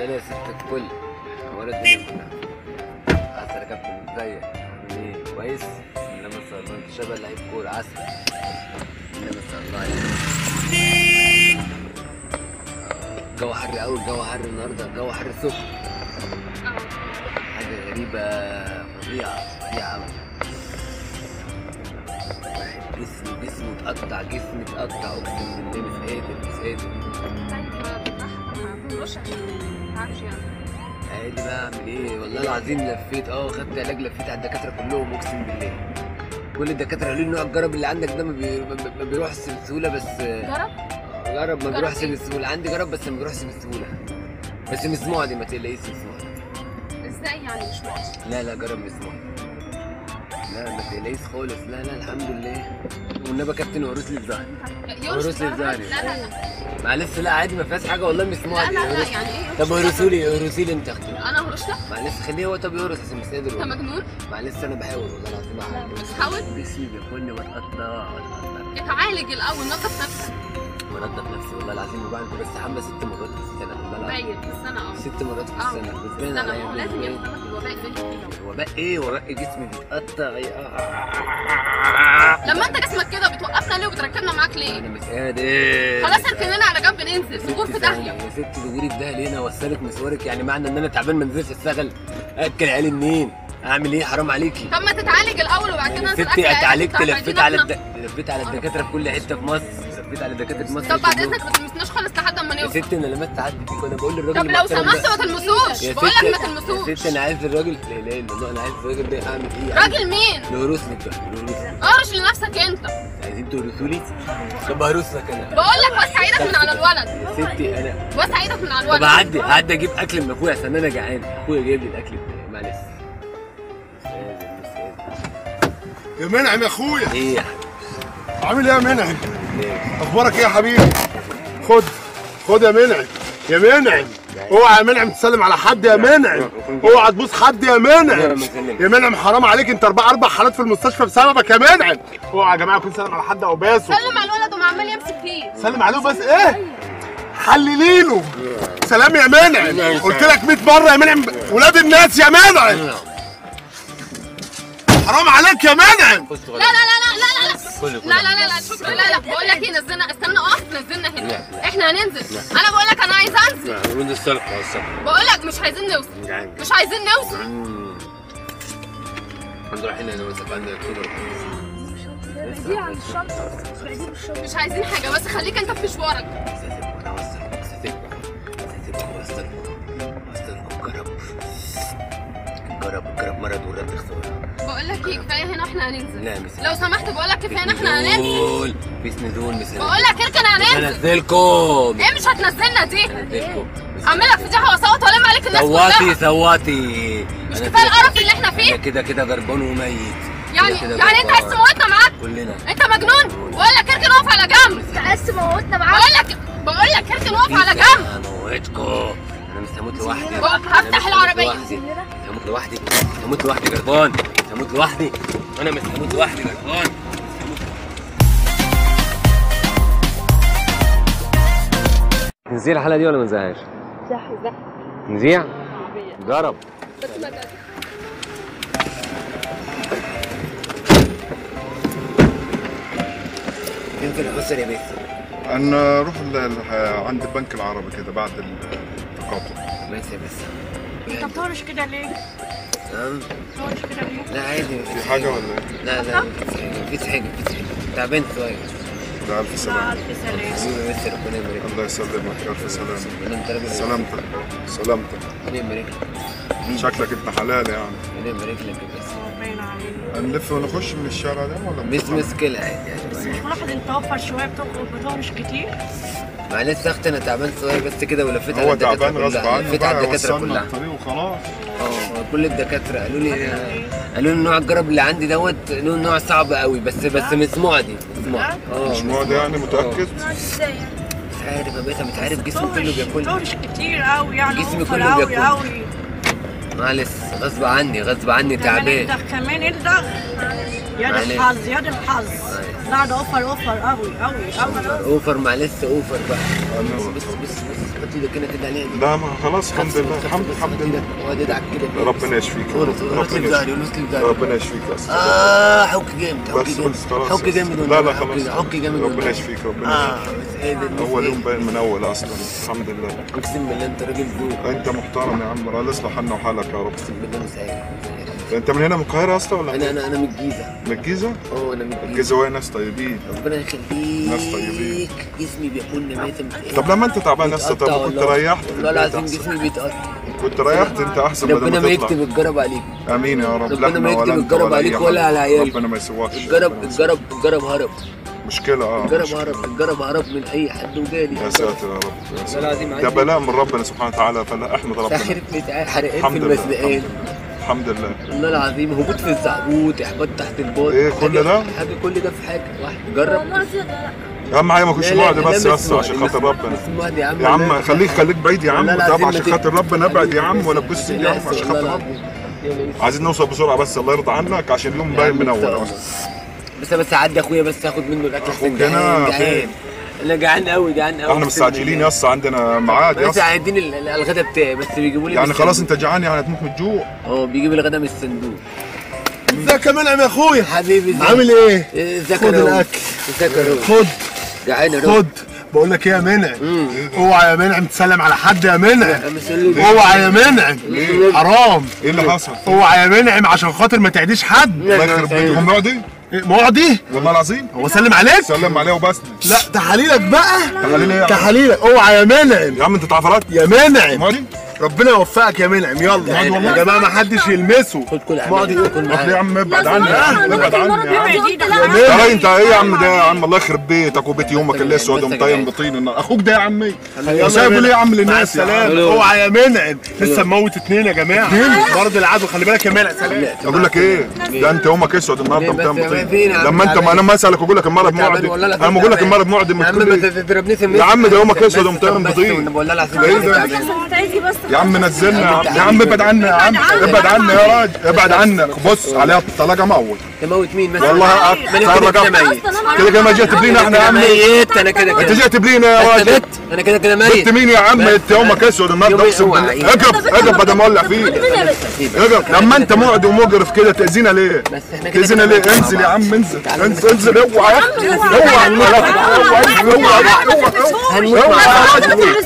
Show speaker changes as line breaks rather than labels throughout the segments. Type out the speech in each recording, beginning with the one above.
اتفضلي يا ست الكل ورا الدنيا كلها عسل يا كابتن ازيك عامل ايه كويس بسم الله ما شاء الله انت شبه لعيب كوره عسل بسم الله ما شاء الله عليك الجو حر قوي الجو حر النهارده الجو حر سخن حاجه غريبه فظيعه فظيعه قوي جسمي جسمي اتقطع جسمي اتقطع اقسم بالله مش قادر مش قادر عادي بقى اعمل ايه والله العظيم لفيت اه خدت علاج لفيت على الدكاتره كلهم اقسم بالله كل الدكاتره قالوا لي نوع الجرب اللي عندك ده ما, بي... ما بي- ما بيروحش بسهوله بس
جرب
جرب ما
جرب
بيروحش
إيه؟
بسهوله عندي جرب بس ما بيروحش بسهوله بس مسموع دي ما تقلقيش مسموع
ازاي يعني مش ماشي
لا لا جرب مسموع لا ما تقلقيش خالص لا لا الحمد لله والنبي يا كابتن ورث لي الظهر ورث لي الظهر
لا لا لا
معلش لا عادي ما فيهاش حاجه والله مسموع
لا
دي
لا لا
ورث-
يعني ايه
طب ورثوا لي ورثوا لي انت اختي
انا هرش لك
معلش خليه هو طب يورث عشان مش قادر
انت
والله.
مجنون
معلش انا بحاول والله العظيم احاول
بتحاول
جسمي بياكلني واتقطع واتقطع
اتعالج الاول نظف نفسك
وانضف نفسي والله العظيم وبعمل بستحمى ست مرات في السنه والله العظيم
باين في السنه اه
ست مرات في
اه
السنه
في
بتبان
السنه
عليا
هو لازم
بتبان.
يفهمك الوباء اللي انت فيه
وباء ايه وباء جسمي بيتقطع
لما انت جسمك كده بتوقفنا ليه وبتركبنا معاك ليه؟
انا مش قادر
خلاص اركننا على جنب ننزل سجور في داهيه
يا ست دوري في داهيه ليه انا اوصلك مشوارك يعني معنى ان انا تعبان ما انزلش اشتغل اكل عيالي منين اعمل ايه حرام عليكي
طب ما تتعالج الاول وبعد كده
يا
انزل
ستي
أكل
اتعالجت
عيالك
لفيت
وتعالجينا
على
احنا.
الد... لفيت على الدكاتره في كل حته في مصر لفيت على دكاتره مصر
طب بعد
كلهم.
اذنك ما تلمسناش خالص لحد اما
يا
نوصل
ستي انا لمست حد فيك وانا بقول للراجل
طب لو
المحترم ده-
سمحت ما تلمسوش
يا
بقول لك
ستي
ما
يا
تلمسوش
ستي انا عايز الراجل لا اله الا الله انا عايز الراجل ده اعمل ايه؟
راجل مين؟
نهرسني بقى نهرسني
قرش لنفسك انت
عايزين تهرسوا لي؟ طب ههرس لك انا
بقول لك وسع ايدك من على الولد
يا ستي انا
وسع ايدك من على
طب
الولد
اعدي اعدي اجيب اكل من اخويا عشان انا جعان اخويا جايب لي الاكل بتاعي معلش مش قادر مش قادر
يا منعم يا اخويا
ايه يا
عامل ايه يا منعم
حبيبي
اخبارك ايه يا حبيبي خد خد يا منعم يا منعم اوعى يا منعم تسلم على حد يا منعم اوعى تبوس حد يا منعم يا منعم حرام عليك انت اربع اربع حالات في المستشفى بسببك يا منعم اوعى يا جماعه يكون سلم على حد او باسه
سلم على الولد وما عمال يمسك فيه
سلم عليه بس ايه حلليله سلام يا منعم قلت لك 100 مره يا منعم ولاد الناس يا منعم حرام عليك يا منعم
خش
لا لا لا لا لا لا
كله
لا لا لا لا شكرا لا لا بقول لك ايه نزلنا استنى اقف نزلنا هنا
لا.
احنا هننزل انا بقول لك انا عايز انزل
من الصبح الصبح
بقول لك مش عايزين نوصل
جعان
مش عايزين نوصل
الحمد لله احنا وصف عندنا اكتوبر
مش عايزين حاجه بس خليك انت في مشوارك
جرب جرب مرض ورد خساره
بقول لك ايه كفايه هنا احنا هننزل
لا مش
لو سمحت بقول لك كفايه هنا احنا هننزل
نزول مش نزول مش
بقول لك اركن هننزل
هنزلكم
ايه مش هتنزلنا دي
هنزلكم
اعمل لك فضيحه واصوت والم عليك الناس
صوتي
كلها
صوتي
مش كفايه القرف اللي احنا فيه
انا كده كده جربان وميت
يعني
كده كده
يعني انت عايز
جربان.
تموتنا معاك
كلنا
انت مجنون بقول لك اركن اقف على جنب
عايز تموتنا معاك
بقول لك بقول لك اركن اقف على جنب
هموتكم انا مش هموت لوحدي
بقى،
أنا
هفتح
مش هموت
العربية.
لوحدي. مش هموت لوحدي مش هموت لوحدي جربان مش هموت لوحدي انا مش هموت لوحدي جربان نزيع الحلقه دي ولا ما نزيعهاش؟
زح زح
نزيع؟ جرب
بس ما تقلقش.
يمكن اخسر يا بيت
انا اروح ال- ال- عند البنك العربي كده بعد التقاطع
ماشي يا بس
انت بتهرش كده ليه؟
تمام
بتهرش كده ليه؟
لا عادي
في حاجه ولا ايه؟
لا لا مفيش حاجه مفيش حاجه تعبان شويه
ده الف سلامه
ألف سلامة
حبيبي بس ربنا يبارك
الله يسلمك الف سلامه
ربنا انت راجل
سلامتك سلامتك
ربنا يبارك لك
شكلك ابن حلال يعني
ربنا يبارك لك يا بس
باين عليك
هنلف ونخش من الشارع ده ولا
مش
بنطلع؟
مشكلة عادي
بس
يعني
مش ملاحظ انت اوفر شوية بتخرج بتهرش كتير
معلش يا اختي انا تعبان شوية بس كده ولفيت على
هو
الدكاترة
تعبان غصب
كلها
عنه
لفيت على
بقى
الدكاترة
وصلنا
كلها
الطريق وخلاص
اه كل الدكاترة قالوا لي قالوا لي نوع الجرب اللي عندي دوت له نوع صعب قوي بس بس مسموع دي مسموع اه
مش هو ده يعني متاكد
ازاي
مش عارف يا بيتا مش عارف جسمي كله بياكلني
بتهرش كتير قوي يعني
جسمي
اوفر
كله
قوي
بياكل.
قوي
معلش غصب عني غصب عني
كمان
تعبان
انت كمان انت يا
معلش.
الحظ يا الحظ
معلش.
لا ده اوفر اوفر قوي قوي قوي
اوفر مع لسه اوفر بقى بص بص بص بص حط ايدك هنا كده عليها دي
لا ما خلاص الحمد لله الحمد الحمد لله
اقعد ادعك كده
ربنا يشفيك يا رب.
ربنا
ربنا
يشفيك
يشفيك
ربنا
ربنا يشفيك يا أستاذ.
اه حك جامد حك
بس
جامد
بس خلاص
حك جامد
لا
والله،
لا
حك-
خلاص
حك جامد
ربنا
والله.
يشفيك ربنا
اه
يشفيك
بس ايه ده بس
اول
إيه
يوم
ده؟
باين من اول اصلا الحمد لله
اقسم بالله انت راجل ذوق
انت محترم يا عم الله يصلح حالنا وحالك يا رب
اقسم بالله مش عارف
انت من هنا من القاهره يا اسطى ولا
انا انا انا من الجيزه
من الجيزه
اه انا من الجيزه
الجيزه وهي ناس طيبين
ربنا يخليك
ناس طيبين.
جسمي بياكلني ميتم
طب لما انت تعبان يا اسطى طب
بيتقطع
كنت
والله.
ريحت في
والله
البيت
العظيم
أحسن.
جسمي بيتقطع
كنت ريحت انت احسن بدل
ربنا ما
ما
يكتب
تطلع
الجرب عليك
امين يا رب
ربنا
لا
ما
احنا
يكتب
ولا انت
الجرب
ولا
عليك
أي
ولا
حد.
على عيالك.
ربنا ما يسواكش
الجرب
ربنا
الجرب الجرب هرب
يسواك. مشكله اه
الجرب
مشكلة.
هرب الجرب هرب من اي حد وجالي
يا ساتر يا رب يا ساتر
العظيم
ده
عندي-
بلاء من ربنا سبحانه وتعالى فلا احمد ربنا
ساخرة بتاع حرقان في
الحمد لله
المزنقان
الحمد لله
والله العظيم هبوط في الزعبوط احباط تحت الباط
إيه كل
حاجة-
ده؟
حاجه كل ده في حاجه واحد جرب
اهم حاجه ما كنتش
لا، لا،
بعد
لا،
بس
لا،
بس
مش
عشان
موعد،
خاطر
مش-
ربنا
مش موعد يا عم
يا عم
والله.
خليك خليك بعيد يا عم
والله العظيم
طبعا
ما
عشان
تك-
خاطر ربنا ابعد يا عم ولا تبص يا
لا،
عم عشان
والله
خاطر
العظيم.
ربنا
يلا بس.
عايزين نوصل بسرعه بس الله يرضى عنك عشان اليوم باين من
يا عم إن شاء
اول
الله. بس بس اعدي اخويا بس اخد منه الاكل
أخوك
عشان جعان
هنا
جعان
فين؟
انا جعان قوي جعان قوي
احنا مستعجلين يا اسطى عندنا ميعاد يا
بس
اسطى
عايزين ال- ال- الغدا بتاعي بس بيجيبوا لي
يعني
من
خلاص
الصندوق.
انت جعان يعني هتموت من الجوع
اه بيجيب الغدا من الصندوق
ازيك يا منعم يا اخويا
حبيبي ازيك؟
عامل ايه؟
ازيك
خد
يا روح؟
الأكل.
ازيك يا روح؟
خد
جعان يا روح
خد بقول لك ايه يا منعم اوعى يا منعم تسلم على حد يا منعم
أنا مسلم.
اوعى يا منعم حرام
ايه اللي حصل؟
اوعى يا منعم عشان خاطر ما تعديش حد
الله يخرب بيتك هم معدي
إيه، معدي
والله العظيم
هو سلم عليك
سلم عليه وبس
لا تحاليلك بقى
تحاليل ايه يا عم؟
تحاليلك اوعى يا منعم
يا عم انت تعرفات
يا منعم
معدي
ربنا يوفقك يا منعم يلا يا جماعه ما حدش يلمسه
خد كل
معدي
عمال كل
روح ليه يا
معايا
عم ابعد عني يا عم ابعد عني يا عم
يا
يا
منعم
راجل انت ايه يا عم ده يا عم الله يخرب بيتك وبيت يومك اللي اسود ومطين بطين النار اخوك ده يا عمي وسايبه ليه يا عم
مع
للناس يا عم؟
السلامه اوعى يا منعم لسه مموت اتنين يا جماعه برضه العدو خلي بالك يا منعم سلام
اقول لك ايه ده انت يومك اسود النهارده
ليه بس
ومطين
يا
بطين
فين يا عم
لما انت ما انا ما اسالك اقول لك المرض
تعبان
معدي
والله العظيم
انا بقول لك
تعبان.
المرض معدي ما
يا عم
تقول
ما
لي
تضربنيش
يا عم ده يومك اسود ومطين بطين
والله العظيم
ايه ده؟
تعبان.
يا عم نزلنا يا عم يا عم ابعد عنا يا عم ابعد عنا يا راجل ابعد عنا بص عليها الطلاقه موت
تموت مين بس
والله
ما انا كده كده ميت
كده كده ما جيت بلينا احنا يا عم
ميت انا كده
انت
كده
جيت بلينا يا
انت
راجل
بت انا كده كده
بنت
ميت
مين يا عم انت يومك اسود النهارده
يومي
اقسم
اوعى.
بالله اقرب اقرب بدل ما اولع فيك اقرب لما انت معدي ومقرف كده تاذينا ليه؟
بس احنا كده
تاذينا
كده
ليه؟
مع
انزل يا
بعض.
عم انزل
تعالى
انزل انزل اوعى اوعى اوعى اوعى اوعى
هنموت
اوعى
مع بعض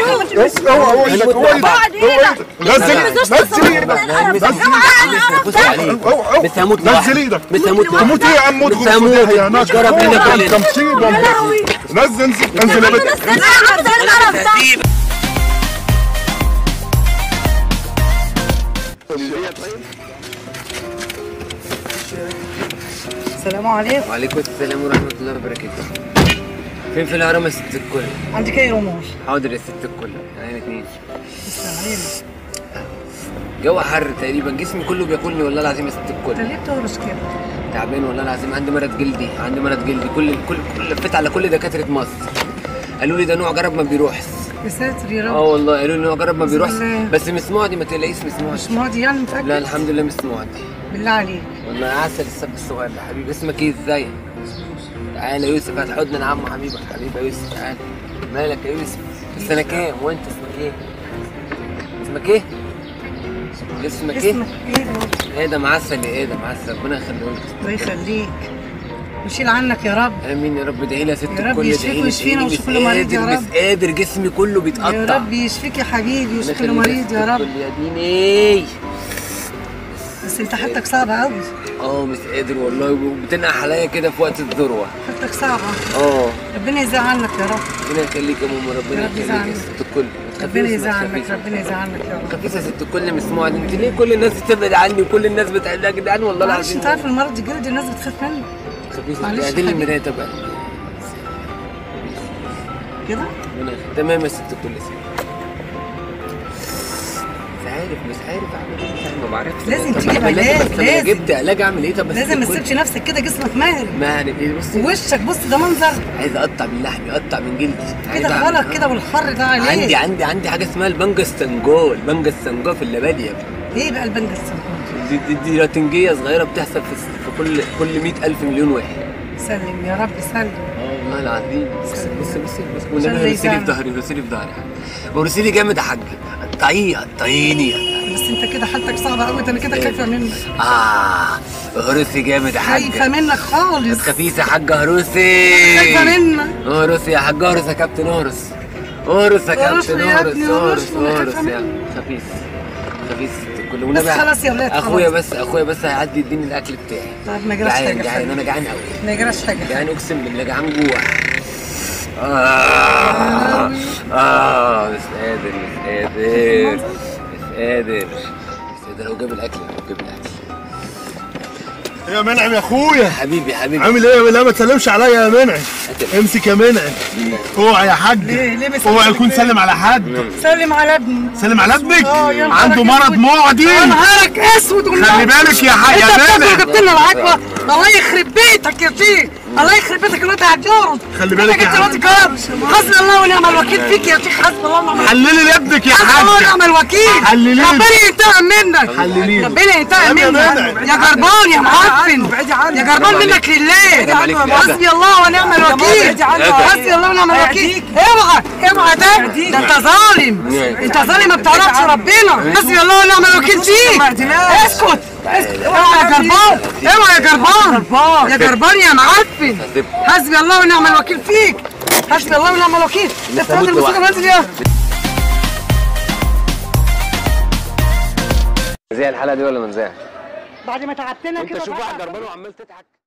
اوعى اوعى ايدك اوعى ايدك اوعى ايدك نزل نزل ايدك
بص عليك
اوعى
بس هموت
نزل
لوحدي.
ايدك
بس هموت
تموت ايه يا عم موت
بس هموت.
يا ناس
جرب لنا كلنا.
انت مصيبه نزل انزل انزل يا بنت
السلام عليكم
وعليكم السلام ورحمة الله وبركاته فين في الهرم يا ست الكل؟
عندك ايه رموش
حاضر يا ست الكل انا اتنين جو حر تقريبا جسمي كله بياكلني والله العظيم يا ست
انت
الكل
ليه بتهرش كده
تعبان والله العظيم عندي مرض جلدي عندي مرض جلدي كل كل كل لفيت على كل دكاترة مصر قالوا لي ده نوع جرب ما بيروحش
يا ساتر يا
اه
رب
والله قالوا لي نوع جرب ما
بسم
بيروحش
الله.
بس مش معدي ما تقلقيش مش
مش
معدي
ماضي يعني
لا
متأكد
الحمد لله مش معدي
بالله عليك
والله عسل السب الصغير ده حبيبي اسمك ايه ازاي تعالى يا يوسف هات حضن عمو حبيبك حبيبي يا يوسف تعالى مالك يا يوسف السنة كام وانت اسمك ايه اسمك ايه اسمك ايه
اسمك ايه ده؟
ايه ده معسل يا ايه ده معسل ربنا يخليه لك
الله يخليك ويشيل عنك يا رب
امين يا رب ادعي لي يا ست
يا رب
الكل
يشفيك
ادعي لي
ويشفينا
ادعي لي
ويشفي
مش
كل مريض يا
قادر
رب.
مش قادر جسمي كله بيتقطع
يا رب يشفيك يا حبيبي
ربنا
ويشفي كل
يخليك
مريض
ست
يا رب
الكل يا ديني
بس انت حالتك صعبة قوي
اه مش قادر والله وبتنقح عليا كده في وقت الذروه
حالتك صعبة
اه
ربنا يزعل عنك يا رب
ربنا يخليك يا ماما ربنا
يا رب
يخليك يا
يزعلك.
ست الكل ما
ربنا
تخافيش، ما
يزعل عنك
تخافيش.
ربنا يزعل عنك يا رب
خفيفة يا ست الكل مسموعة انت ليه كل الناس بتبعد عني وكل الناس بتعمل يا جدعان والله
معلش
العظيم
انت عارف المرض الجلدي الناس بتخاف منه
خفيفة
معلش
اعدلي
حبيبي.
المراية طبعا
كده
ربنا يخليك. تمام يا ست الكل يا ست. مش عارف مش عارف اعمل ايه مش عارف ما بعرفش
لازم
طب
تجيب
ما لازم-
علاج،
بس لما
لازم.
جبت علاج اعمل ايه طب يا ست
لازم ما
الكل؟
تسيبش نفسك كده جسمك مهري
ما يعني ايه بصي
وشك بص ده منظر
عايز اقطع من لحمي اقطع من جلدي عايز
كده
أعمل-
غلط كده والحر ده عليه
عندي عندي عندي حاجه اسمها البنجا السنجول البنجا السنجول في اللباديه
ايه بقى البنج السنجول
دي, دي, دي راتنجيه صغيره بتحصل في, في كل كل 100000 مليون واحد
سلم يا رب سلم
اه والله العظيم بص بص بص بص
عشان
والنبي رسيلي
لسانك.
في ظهري رسيلي في ظهري ورسيلي جامد يا حاج قطعيه قطعيني
بس انت كده حالتك صعبه قوي انا كده خايفه منك
اه هرسي جامد يا حاج
خايفه منك
ما
خالص
تخافيش يا حاج هروسي
خايفه منك
هرس يا حاج هرس يا كابتن هرس هرس يا
هرس
كابتن
يا
هرس
ابني،
هرس
هرس، أنا
هرس
خايفة
يا
منك.
خفيف خفيف كل
بس
ونبي
خلاص يا ولاد،
اخويا
خلاص.
بس اخويا بس هيعدي يديني الاكل بتاعي
طب ما يجراش
جعان
حاجه
جعان
حبيبي.
انا جعان قوي
ما يجراش حاجه
جعان اقسم بالله جعان جوع آه آه مش قادر مش قادر مش قادر مش قادر هو جاب الاكل هو جاب الاكل
يا منعم يا اخويا
حبيبي حبيبي
عامل ايه لا ما تسلمش عليا يا منعم امسك يا منعم اوعى يا حاج
ليه؟ ليه بيسلم
اوعى
عليك
يكون
ليه؟
سلم على حد
سلم على ابني
سلم على ابنك
اه، يا نهارك
عنده مرض
اسود.
معدي
يا نهارك اسود
خلي بالك يا حاج
انت
يا
بتاكل
منعم
جبت لنا العكوه الله يخرب بيتك يا شيخ الله يخرب بيتك الواد هتجرد
خلي بالك يا
يا
حاج.
جرد حسبي الله ونعم الوكيل فيك يا شيخ حسبي الله ونعم الوكيل
حللي لابنك يا
حسبي الله
حاج
ونعم الوكيل
حلليه.
ربنا ينتقم منك
حلليه.
ربنا ينتقم
يا
منك
منعم.
يا جربان يا معفن يا جربان منك لله
عليك يا
حسبي الله ونعم الوكيل حسبي الله ونعم الوكيل اوعى اوعى ده ده انت ظالم انت ظالم ما بتعرفش ربنا حسبي الله ونعم الوكيل فيك اسكت اسكت اوعى يا جربان اوعى يا جربان يا جربان يا معفن حسبي الله ونعم الوكيل فيك حسبي الله ونعم الوكيل افتح
هموت
الموسيقى
لوحدي.
نازل يا
زي الحلقه دي ولا ما نزاهش
بعد ما تعبتنا
انت
كده
شوف واحد جربان وعمال تضحك